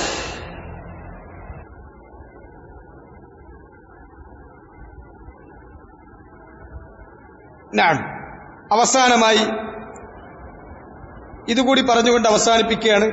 നാം അവസാനമായി ഇതുകൂടി പറഞ്ഞുകൊണ്ട് അവസാനിപ്പിക്കുകയാണ്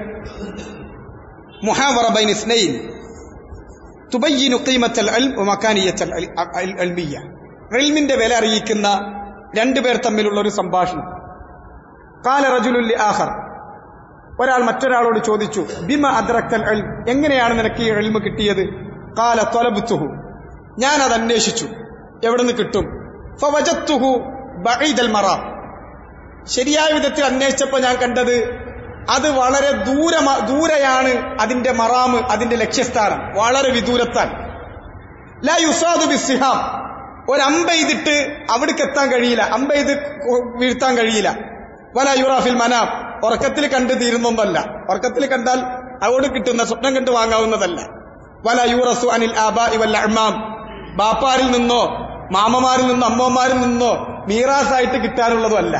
മുഹാവറ ബൈൻ ഇസ്നൈൻ തുബയ്യിനു ഖീമത്തൽ അൽം വമക്കാനിയത്തൽ അൽമിയ ഇൽമിന്റെ വില അറിയിക്കുന്ന രണ്ടുപേർ തമ്മിലുള്ള ഒരു സംഭാഷണം കാല റജുലുല്ലി ആഹർ ഒരാൾ മറ്റൊരാളോട് ചോദിച്ചു ബിമ അദ്രക്കൽ അൽം എങ്ങനെയാണ് നിനക്ക് ഈ എൽമ് കിട്ടിയത് കാല തൊലബുത്തുഹു ഞാൻ അത് അന്വേഷിച്ചു എവിടുന്ന് കിട്ടും ഫവജത്തുഹു ബഈദൽ മറ ശരിയായ വിധത്തിൽ അന്വേഷിച്ചപ്പോൾ ഞാൻ കണ്ടത് അത് വളരെ ദൂര ദൂരെയാണ് അതിന്റെ മറാമ് അതിന്റെ ലക്ഷ്യസ്ഥാനം വളരെ വിദൂരത്താൻ ലാ യുസാദു ബിസിഹാം ഒരമ്പെയ്തിട്ട് അവിടേക്ക് എത്താൻ കഴിയില്ല അമ്പെയ്ത് വീഴ്ത്താൻ കഴിയില്ല വല യുറാഫിൽ മനാം ഉറക്കത്തിൽ കണ്ടു തീരുന്നൊന്നല്ല ഉറക്കത്തിൽ കണ്ടാൽ അവിടെ കിട്ടുന്ന സ്വപ്നം കണ്ടു വാങ്ങാവുന്നതല്ല വല യൂറസു അനിൽ ആബാ ഇവല്ല അമ്മാം ബാപ്പാരിൽ നിന്നോ മാമമാരിൽ നിന്നോ അമ്മമാരിൽ നിന്നോ മീറാസായിട്ട് കിട്ടാനുള്ളതുമല്ല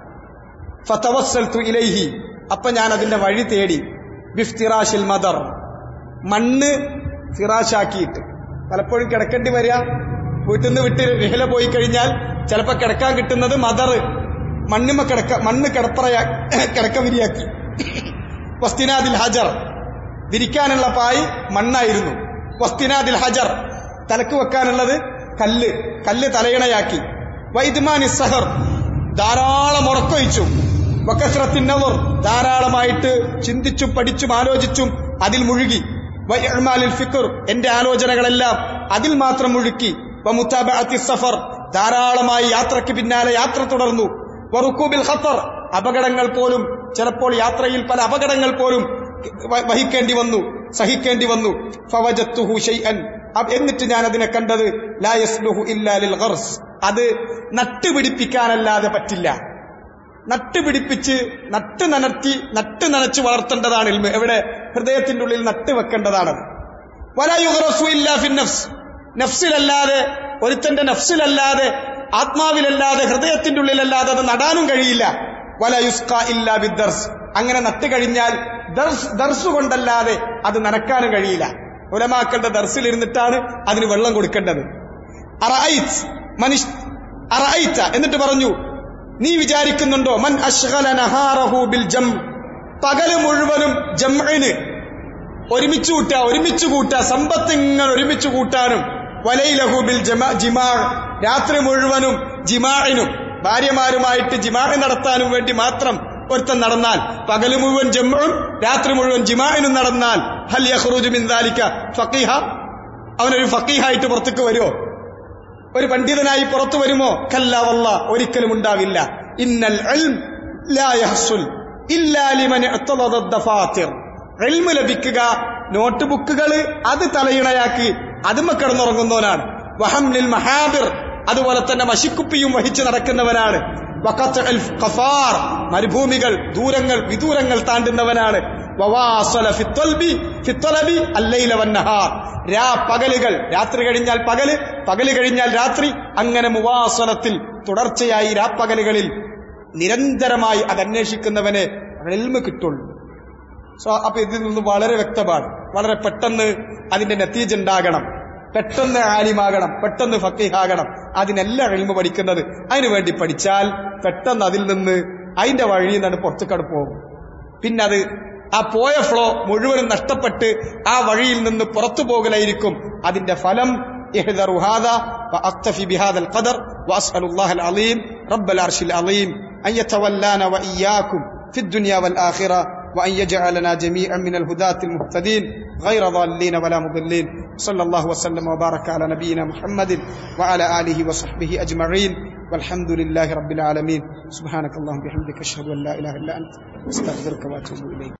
ഫതവസ്സൽത്തു ഇലൈഹി അപ്പൊ ഞാൻ അതിന്റെ വഴി തേടി ബിഫ്തിറാഷിൽ മദർ മണ്ണ് ഫിറാശാക്കിയിട്ട് പലപ്പോഴും കിടക്കേണ്ടി വരിക വീട്ടിൽ നിന്ന് വിട്ട് രഹല പോയി കഴിഞ്ഞാൽ ചിലപ്പോൾ കിടക്കാൻ കിട്ടുന്നത് മദർ മണ്ണുമ കിടക്ക മണ്ണ് കിടപ്പറയാ കിടക്ക വിരിയാക്കി വസ്തിനാദിൽ ഹജർ വിരിക്കാനുള്ള പായി മണ്ണായിരുന്നു വസ്തിനാദിൽ ഹജർ തലക്ക് വെക്കാനുള്ളത് കല്ല് കല്ല് തലയിണയാക്കി വൈദ്മാനി സഹർ ധാരാളം ഉറക്കൊഴിച്ചു വക്കസ്രത്തിന്നവർ ധാരാളമായിട്ട് ചിന്തിച്ചും പഠിച്ചും ആലോചിച്ചും അതിൽ മുഴുകി വൈഅ്മാലിൽ ഫിക്കർ എന്റെ ആലോചനകളെല്ലാം അതിൽ മാത്രം മുഴുക്കി വമുത്താബഅത്തി സഫർ ധാരാളമായി യാത്രയ്ക്ക് പിന്നാലെ യാത്ര തുടർന്നു വറുക്കൂബിൽ ഖത്തർ അപകടങ്ങൾ പോലും ചിലപ്പോൾ യാത്രയിൽ പല അപകടങ്ങൾ പോലും വഹിക്കേണ്ടി വന്നു സഹിക്കേണ്ടി വന്നു ഫവജത്തുഹു ഷൈഅൻ എന്നിട്ട് ഞാൻ അതിനെ കണ്ടത് ലാ യസ്ലുഹു ഇല്ലാ ലിൽ ഗർസ് അത് നട്ടുപിടിപ്പിക്കാനല്ലാതെ പറ്റില്ല നട്ടുപിടിപ്പിച്ച് നട്ട് നനത്തി നട്ട് നനച്ച് വളർത്തേണ്ടതാണ് ഇൽമ് എവിടെ ഹൃദയത്തിന്റെ ഉള്ളിൽ നട്ട് വെക്കേണ്ടതാണത് നഫ്സ് നഫ്സിലല്ലാതെ ഒരുത്തന്റെ നഫ്സിലല്ലാതെ ആത്മാവിലല്ലാതെ ഹൃദയത്തിന്റെ ഉള്ളിലല്ലാതെ അത് നടാനും കഴിയില്ല വല യുസ്ക ഇല്ലാ ബിദ്ദർസ് അങ്ങനെ നട്ട് കഴിഞ്ഞാൽ ദർസ് ദർസ് കൊണ്ടല്ലാതെ അത് നനക്കാനും കഴിയില്ല ഉലമാക്കളുടെ ദർസിലിരുന്നിട്ടാണ് അതിന് വെള്ളം കൊടുക്കേണ്ടത് അറൈത്ത് മനുഷ്യ അറൈത്ത എന്നിട്ട് പറഞ്ഞു നീ വിചാരിക്കുന്നുണ്ടോ മൻ അഷ്ഗല നഹാറഹു ബിൽ ജം പകല് മുഴുവനും ജംഇന് ഒരുമിച്ച് കൂട്ടുക ഒരുമിച്ച് കൂട്ടുക സമ്പത്ത് ഇങ്ങനെ ഒരുമിച്ച് കൂട്ടാനും വലൈലഹു ബിൽ ജിമാ രാത്രി മുഴുവനും ജിമാഇനും ഭാര്യമാരുമായിട്ട് ജിമാഇ നടത്താനും വേണ്ടി മാത്രം ഒരുത്തൻ നടന്നാൽ പകല് മുഴുവൻ ജമ്മും രാത്രി മുഴുവൻ ജിമാഇനും നടന്നാൽ ഹൽ യഖ്റുജു മിൻ ദാലിക ഫഖീഹ അവനൊരു ഫഖീഹായിട്ട് പുറത്തേക്ക് വരുമോ ഒരു പണ്ഡിതനായി പുറത്തു വരുമോ കല്ല വല്ല ഒരിക്കലും ഉണ്ടാവില്ല ഇന്നൽ ഇൽം ലാ യഹ്സുൽ ഇല്ലാ ലിമൻ ഇഅ്തലദ ദഫാതിർ ഇൽമ് ലഭിക്കുക നോട്ട് ബുക്കുകൾ അത് തലയിണയാക്കി അതുമ്മ കിടന്നുറങ്ങുന്നവനാണ് വഹംലിൽ മഹാബിർ അതുപോലെ തന്നെ മഷിക്കുപ്പിയും വഹിച്ചു നടക്കുന്നവനാണ് ഖഫാർ മരുഭൂമികൾ ദൂരങ്ങൾ വിദൂരങ്ങൾ താണ്ടുന്നവനാണ് രാ പകലുകൾ രാത്രി കഴിഞ്ഞാൽ പകല് പകല് കഴിഞ്ഞാൽ രാത്രി അങ്ങനെ മുവാസനത്തിൽ തുടർച്ചയായി രാപ്പകലുകളിൽ നിരന്തരമായി അത് അന്വേഷിക്കുന്നവന് എൽമ് കിട്ടുള്ളൂ സോ അപ്പൊ ഇതിൽ നിന്ന് വളരെ വ്യക്തമാണ് വളരെ പെട്ടെന്ന് അതിന്റെ നത്തീജ ഉണ്ടാകണം പെട്ടെന്ന് ആലിമാകണം പെട്ടെന്ന് ഫക്കീഹാകണം അതിനെല്ലാം എൽമ പഠിക്കുന്നത് അതിനു വേണ്ടി പഠിച്ചാൽ പെട്ടെന്ന് അതിൽ നിന്ന് അതിന്റെ വഴിയിൽ നിന്നാണ് പുറത്തേക്കട് പോകും പിന്നെ അത് ആ പോയ ഫ്ലോ മുഴുവനും നഷ്ടപ്പെട്ട് ആ വഴിയിൽ നിന്ന് പുറത്തു പോകലായിരിക്കും അതിന്റെ ഫലം احذروا هذا وأكتفي بهذا القدر وأسأل الله العظيم رب العرش العظيم أن يتولانا وإياكم في الدنيا والآخرة وأن يجعلنا جميعا من الهداة المهتدين غير ضالين ولا مضلين صلى الله وسلم وبارك على نبينا محمد وعلى آله وصحبه أجمعين والحمد لله رب العالمين سبحانك اللهم وبحمدك أشهد أن لا إله إلا أنت أستغفرك وأتوب إليك